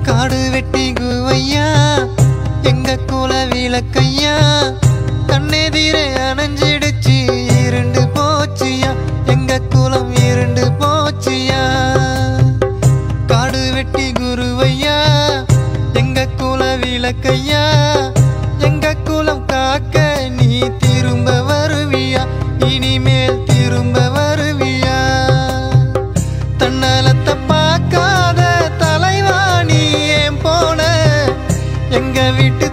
காடு வெட்டி குவையா எங்க குல விளக்கையா கண்ணெதிரே அணைஞ்சிடுச்சு இருண்டு போச்சியா எங்க குலம் இருண்டு போச்சியா காடு வெட்டி குருவையா எங்க குல விளக்கையா எங்க குலம் காக்க நீ திரும்ப வருவியா இனிமேல் திரும்ப வருவியா தன்னலத்தை பார்க்காத தலைவா நீ ஏன் போன எங்க வீட்டு